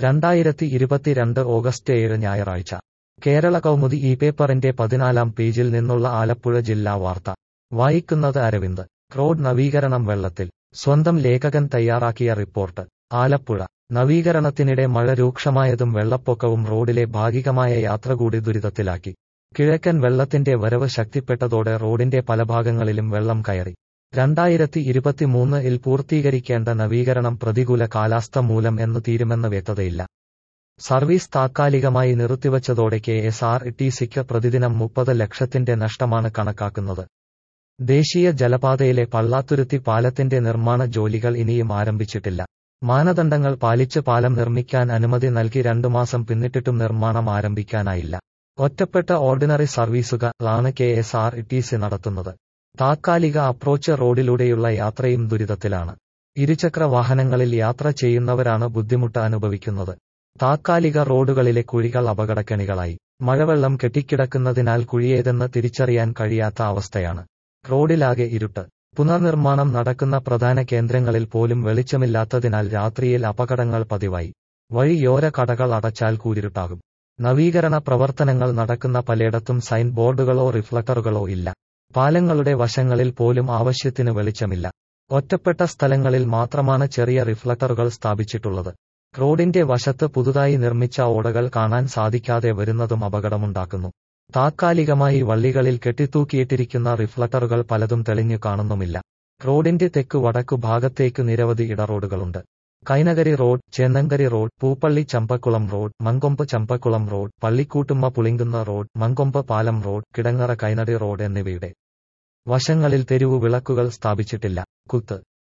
രണ്ടായിരത്തി ഇരുപത്തിരണ്ട് ഓഗസ്റ്റ് ഏഴ് ഞായറാഴ്ച കേരള കൗമുദി ഈ പേപ്പറിന്റെ പതിനാലാം പേജിൽ നിന്നുള്ള ആലപ്പുഴ ജില്ലാ വാർത്ത വായിക്കുന്നത് അരവിന്ദ് റോഡ് നവീകരണം വെള്ളത്തിൽ സ്വന്തം ലേഖകൻ തയ്യാറാക്കിയ റിപ്പോർട്ട് ആലപ്പുഴ നവീകരണത്തിനിടെ മഴ രൂക്ഷമായതും വെള്ളപ്പൊക്കവും റോഡിലെ ഭാഗികമായ യാത്ര കൂടി ദുരിതത്തിലാക്കി കിഴക്കൻ വെള്ളത്തിന്റെ വരവ് ശക്തിപ്പെട്ടതോടെ റോഡിന്റെ പല ഭാഗങ്ങളിലും വെള്ളം കയറി രണ്ടായിരത്തി ഇരുപത്തിമൂന്ന് ഇൽ പൂർത്തീകരിക്കേണ്ട നവീകരണം പ്രതികൂല കാലാവസ്ഥ മൂലം എന്ന് തീരുമെന്ന് വ്യക്തതയില്ല സർവീസ് താത്കാലികമായി നിർത്തിവച്ചതോടെ കെ എസ് ആർ ടി സിക്ക് പ്രതിദിനം മുപ്പത് ലക്ഷത്തിന്റെ നഷ്ടമാണ് കണക്കാക്കുന്നത് ദേശീയ ജലപാതയിലെ പള്ളാത്തുരുത്തി പാലത്തിന്റെ നിർമ്മാണ ജോലികൾ ഇനിയും ആരംഭിച്ചിട്ടില്ല മാനദണ്ഡങ്ങൾ പാലിച്ച് പാലം നിർമ്മിക്കാൻ അനുമതി നൽകി രണ്ടു മാസം പിന്നിട്ടിട്ടും നിർമ്മാണം ആരംഭിക്കാനായില്ല ഒറ്റപ്പെട്ട ഓർഡിനറി സർവീസുകളാണ് K S R T C നടത്തുന്നത് താത്കാലിക അപ്രോച്ച് റോഡിലൂടെയുള്ള യാത്രയും ദുരിതത്തിലാണ് ഇരുചക്ര വാഹനങ്ങളിൽ യാത്ര ചെയ്യുന്നവരാണ് ബുദ്ധിമുട്ട് അനുഭവിക്കുന്നത് താത്കാലിക റോഡുകളിലെ കുഴികൾ അപകടക്കെണികളായി മഴവെള്ളം കെട്ടിക്കിടക്കുന്നതിനാൽ കുഴിയേതെന്ന് തിരിച്ചറിയാൻ കഴിയാത്ത അവസ്ഥയാണ് റോഡിലാകെ ഇരുട്ട് പുനർനിർമ്മാണം നടക്കുന്ന പ്രധാന കേന്ദ്രങ്ങളിൽ പോലും വെളിച്ചമില്ലാത്തതിനാൽ രാത്രിയിൽ അപകടങ്ങൾ പതിവായി വഴിയോര കടകൾ അടച്ചാൽ കൂരിരുട്ടാകും നവീകരണ പ്രവർത്തനങ്ങൾ നടക്കുന്ന പലയിടത്തും സൈൻ ബോർഡുകളോ റിഫ്ലക്ടറുകളോ ഇല്ല പാലങ്ങളുടെ വശങ്ങളിൽ പോലും ആവശ്യത്തിന് വെളിച്ചമില്ല ഒറ്റപ്പെട്ട സ്ഥലങ്ങളിൽ മാത്രമാണ് ചെറിയ റിഫ്ലക്ടറുകൾ സ്ഥാപിച്ചിട്ടുള്ളത് റോഡിന്റെ വശത്ത് പുതുതായി നിർമ്മിച്ച ഓടകൾ കാണാൻ സാധിക്കാതെ വരുന്നതും അപകടമുണ്ടാക്കുന്നു താത്കാലികമായി വള്ളികളിൽ കെട്ടിത്തൂക്കിയിട്ടിരിക്കുന്ന റിഫ്ലക്ടറുകൾ പലതും തെളിഞ്ഞു കാണുന്നുമില്ല റോഡിന്റെ തെക്കു വടക്കു ഭാഗത്തേക്ക് നിരവധി ഇടറോഡുകളുണ്ട് Kainakari road Chennankari road Poopally Champakkulam road Mankombu Champakkulam road Pallikoottumma Pulinkunnu road Mankombu പാലം റോഡ് കിടങ്ങറ കൈനടി റോഡ് എന്നിവയുടെ വശങ്ങളിൽ തെരുവു വിളക്കുകൾ സ്ഥാപിച്ചിട്ടില്ല കുത്ത്